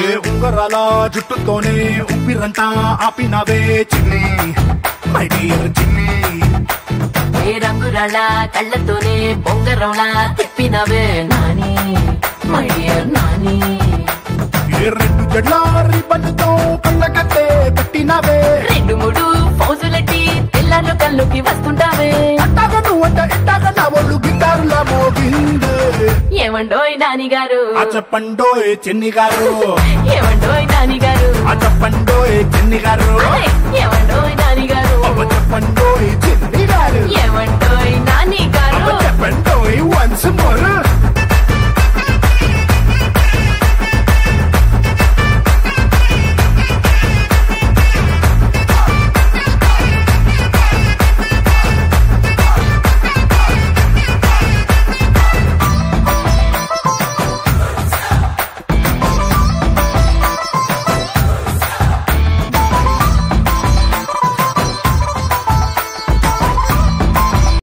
ఉంగరాల జుట్టుతోనే ఉప్పిరంతా ఆపినవే చిన్ని my dear చిన్ని ఏ రంగురాళ్ళ కళ్ళతోనే బొంగరంలా తిప్పినవే నాని మై డియర్ నాని ఏ రెండు జడ్ల రిబ్బన్తో కళ్ళకట్టే కట్టినవే రెండు మూడు ఫౌజులెట్టి తెల్లారు కళ్ళుకి వస్తుంటావే అట్టాగా నువ్వంట ఇట్టాగా నా ఒళ్ళు గిటారులా మోగిందే ఏమండోయ్ నాని గారు ఆ చెప్పండోయ్ చెన్ని గారు ఏమండోయ్ నాని గారు ఆ చెప్పండోయ్ చెన్ని గారు ఏమండోయ్ నాని గారు అవ్వ చెప్పండోయ్ చెన్ని గారు ఏమండోయ్